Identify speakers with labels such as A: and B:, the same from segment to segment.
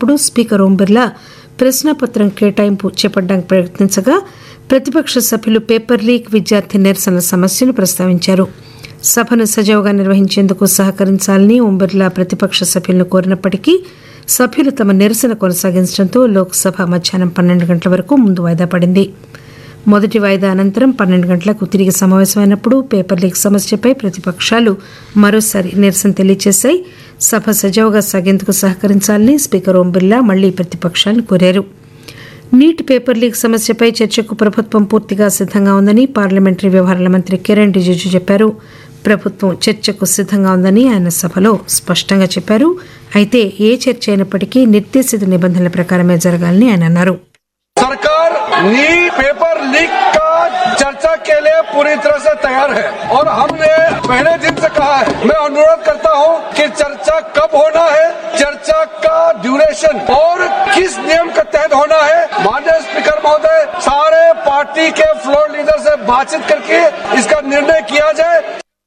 A: ఉన్నప్పుడు స్పీకర్ ఓం బిర్లా ప్రశ్నాపత్రం కేటాయింపు చేపట్టడానికి ప్రయత్నించగా ప్రతిపక్ష సభ్యులు పేపర్ లీక్ విద్యార్థి నిరసనల సమస్యను ప్రస్తావించారు సభను సజావుగా నిర్వహించేందుకు సహకరించాలని ఓం బిర్లా ప్రతిపక్ష సభ్యులను కోరినప్పటికీ సభ్యులు తమ నిరసన కొనసాగించడంతో లోక్సభ మధ్యాహ్నం పన్నెండు గంటల వరకు ముందు వాయిదా పడింది మొదటి వాయిదా అనంతరం పన్నెండు గంటలకు తిరిగి సమావేశమైనప్పుడు పేపర్ లీక్ సమస్యపై ప్రతిపక్షాలు మరోసారి నిరసన తెలియజేశాయి సభ సజావుగా సాగేందుకు సహకరించాలని స్పీకర్ ఓం బిర్లా మళ్లీ ప్రతిపక్షాలను కోరారు నీట్ పేపర్ లీక్ సమస్యపై చర్చకు ప్రభుత్వం పూర్తిగా సిద్దంగా ఉందని పార్లమెంటరీ వ్యవహారాల మంత్రి కిరణ్ రిజిజు చెప్పారు ప్రభుత్వం చర్చకు సిద్దంగా ఉందని ఆయన సభలో స్పష్టంగా చెప్పారు అయితే ఏ చర్చ అయినప్పటికీ నిర్దేశిత నిబంధనల ప్రకారమే జరగాలని ఆయన అన్నారు
B: सरकार नीट पेपर लीक का चर्चा के लिए पूरी तरह से तैयार है और हमने पहले दिन से कहा है मैं अनुरोध करता हूं कि चर्चा कब होना है चर्चा का ड्यूरेशन और किस नियम के तहत होना है माननीय स्पीकर महोदय सारे पार्टी के फ्लोर लीडर से बातचीत करके इसका निर्णय किया जाए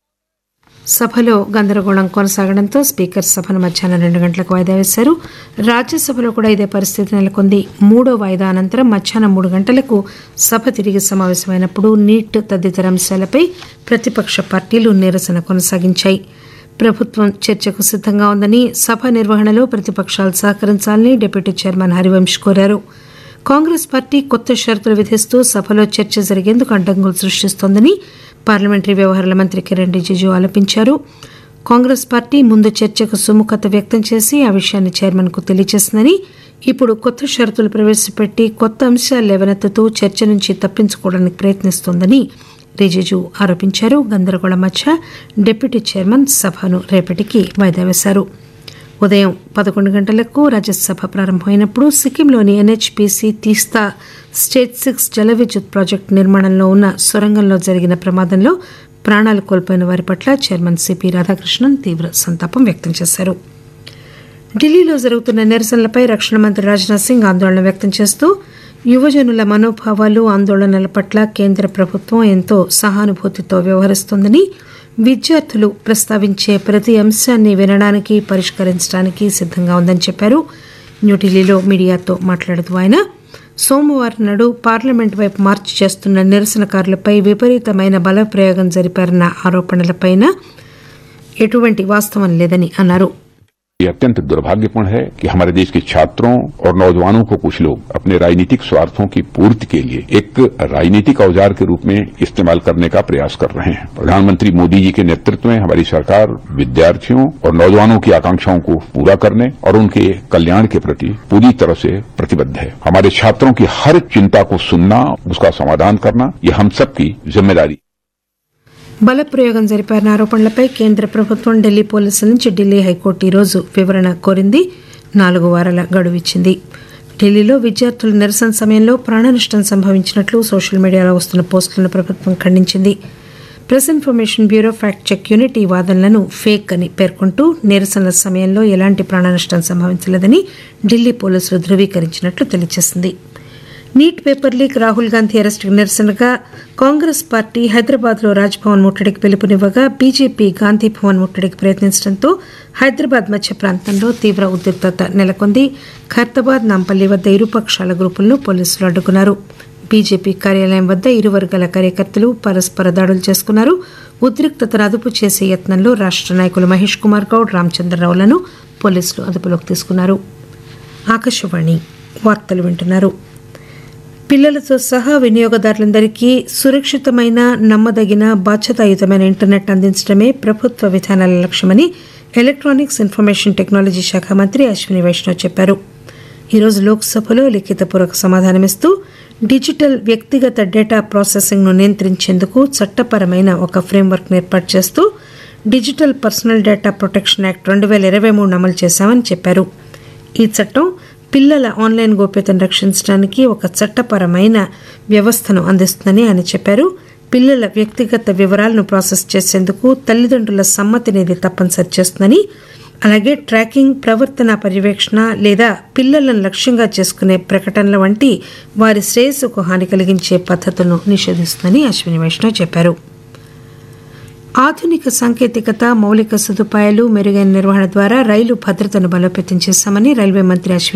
A: సభలో గందరగోళం కొనసాగడంతో స్పీకర్ సభను మధ్యాహ్నం రెండు గంటలకు వాయిదా వేశారు రాజ్యసభలో కూడా ఇదే పరిస్థితి నెలకొంది మూడో వాయిదా అనంతరం మధ్యాహ్నం మూడు గంటలకు సభ తిరిగి సమావేశమైనప్పుడు నీట్ తదితర అంశాలపై ప్రతిపక్ష పార్టీలు నిరసన కొనసాగించాయి ప్రభుత్వం చర్చకు సిద్దంగా ఉందని సభ నిర్వహణలో ప్రతిపక్షాలు సహకరించాలని డిప్యూటీ చైర్మన్ హరివంశ్ కోరారు కాంగ్రెస్ పార్టీ కొత్త షరతులు విధిస్తూ సభలో చర్చ జరిగేందుకు అడ్డంకులు సృష్టిస్తోందని పార్లమెంటరీ వ్యవహారాల మంత్రి కిరణ్ రిజిజు ఆరోపించారు కాంగ్రెస్ పార్టీ ముందు చర్చకు సుముఖత వ్యక్తం చేసి ఆ విషయాన్ని చైర్మన్ కు తెలియజేసిందని ఇప్పుడు కొత్త షరతులు ప్రవేశపెట్టి కొత్త అంశాలు లేవనెత్తుతూ చర్చ నుంచి తప్పించుకోవడానికి ప్రయత్నిస్తోందని రిజిజు ఆరోపించారు గందరగోళం మధ్య డిప్యూటీ చైర్మన్ సభను రేపటికి వాయిదా వేశారు ఉదయం పదకొండు గంటలకు రాజ్యసభ ప్రారంభమైనప్పుడు సిక్కింలోని ఎన్హెచ్పిసి తీస్తా స్టేట్ సిక్స్ జల విద్యుత్ ప్రాజెక్టు నిర్మాణంలో ఉన్న సొరంగంలో జరిగిన ప్రమాదంలో ప్రాణాలు కోల్పోయిన వారి పట్ల చైర్మన్ సిపి రాధాకృష్ణన్ తీవ్ర సంతాపం వ్యక్తం చేశారు ఢిల్లీలో జరుగుతున్న నిరసనలపై రక్షణ మంత్రి రాజ్నాథ్ సింగ్ ఆందోళన వ్యక్తం చేస్తూ యువజనుల మనోభావాలు ఆందోళనల పట్ల కేంద్ర ప్రభుత్వం ఎంతో సహానుభూతితో వ్యవహరిస్తోందని విద్యార్థులు ప్రస్తావించే ప్రతి అంశాన్ని వినడానికి పరిష్కరించడానికి సిద్దంగా ఉందని చెప్పారు న్యూఢిల్లీలో మీడియాతో మాట్లాడుతూ ఆయన సోమవారం నాడు పార్లమెంట్ వైపు మార్చి చేస్తున్న నిరసనకారులపై విపరీతమైన బలప్రయోగం జరిపారన్న ఆరోపణలపైన ఎటువంటి వాస్తవం లేదని అన్నారు
C: ये अत्यंत दुर्भाग्यपूर्ण है कि हमारे देश के छात्रों और नौजवानों को कुछ लोग अपने राजनीतिक स्वार्थों की पूर्ति के लिए एक राजनीतिक औजार के रूप में इस्तेमाल करने का प्रयास कर रहे हैं प्रधानमंत्री मोदी जी के नेतृत्व में हमारी सरकार विद्यार्थियों और नौजवानों की आकांक्षाओं को पूरा करने और उनके कल्याण के प्रति पूरी तरह से प्रतिबद्ध है हमारे छात्रों की हर चिंता को सुनना उसका समाधान करना ये हम सबकी जिम्मेदारी
A: బలప్రయోగం జరిపారన్న ఆరోపణలపై కేంద్ర ప్రభుత్వం ఢిల్లీ పోలీసుల నుంచి ఢిల్లీ హైకోర్టు ఈరోజు వివరణ కోరింది నాలుగు వారాల గడువు ఇచ్చింది ఢిల్లీలో విద్యార్థుల నిరసన సమయంలో ప్రాణనష్టం సంభవించినట్లు సోషల్ మీడియాలో వస్తున్న పోస్టులను ప్రభుత్వం ఖండించింది press information bureau fact check unit ఈ వాదనలను ఫేక్ అని పేర్కొంటూ నిరసనల సమయంలో ఎలాంటి ప్రాణనష్టం సంభవించలేదని ఢిల్లీ పోలీసులు ధృవీకరించినట్లు తెలియజేసింది NEET paper leak Rahul Gandhi అరెస్టుకు నిరసనగా కాంగ్రెస్ పార్టీ హైదరాబాద్లో రాజ్భవన్ ముట్టడికి పిలుపునివ్వగా బీజేపీ గాంధీ భవన్ ముట్టడికి ప్రయత్నించడంతో హైదరాబాద్ మధ్య ప్రాంతంలో తీవ్ర ఉద్రిక్తత నెలకొంది ఖైరతాబాద్ నాంపల్లి వద్ద ఇరుపక్షాల గ్రూపులను పోలీసులు అడ్డుకున్నారు బీజేపీ కార్యాలయం వద్ద ఇరు వర్గాల కార్యకర్తలు పరస్పర దాడులు చేసుకున్నారు ఉద్రిక్తతను అదుపు చేసే యత్నంలో రాష్ట నాయకులు మహేష్ కుమార్ గౌడ్ రామచంద్రరావులను పోలీసులు అదుపులోకి తీసుకున్నారు ఆకాశవాణి వార్తలు వింటున్నారు పిల్లలతో సహా వినియోగదారులందరికీ సురక్షితమైన నమ్మదగిన బాధ్యతాయుతమైన ఇంటర్నెట్ అందించడమే ప్రభుత్వ విధానాల లక్ష్యమని ఎలక్ట్రానిక్స్ ఇన్ఫర్మేషన్ టెక్నాలజీ శాఖ మంత్రి అశ్విని వైష్ణవ్ చెప్పారు ఈరోజు లోక్సభలో లిఖితపూర్వక సమాధానమిస్తూ డిజిటల్ వ్యక్తిగత డేటా ప్రాసెసింగ్ను నియంత్రించేందుకు చట్టపరమైన ఒక ఫ్రేమ్వర్క్ ఏర్పాటు చేస్తూ digital personal data protection act రెండు వేల ఇరవై మూడు అమలు చేశామని చెప్పారు ఈ చట్టం పిల్లల ఆన్లైన్ గోప్యతను రక్షించడానికి ఒక చట్టపరమైన వ్యవస్థను అందిస్తుందని ఆయన చెప్పారు పిల్లల వ్యక్తిగత వివరాలను ప్రాసెస్ చేసేందుకు తల్లిదండ్రుల సమ్మతిని ఇది తప్పనిసరి చేస్తుందని అలాగే ట్రాకింగ్ ప్రవర్తన పర్యవేక్షణ లేదా పిల్లలను లక్ష్యంగా చేసుకునే ప్రకటనల వంటి వారి శ్రేయస్సుకు హాని కలిగించే పద్ధతులను నిషేధిస్తుందని అశ్విని వైష్ణవ్ చెప్పారు ఆధునిక సాంకేతికత మౌలిక సదుపాయాలు మెరుగైన నిర్వహణ ద్వారా రైలు భద్రతను బలోపేతం చేశామని రైల్వే మంత్రి అశ్విని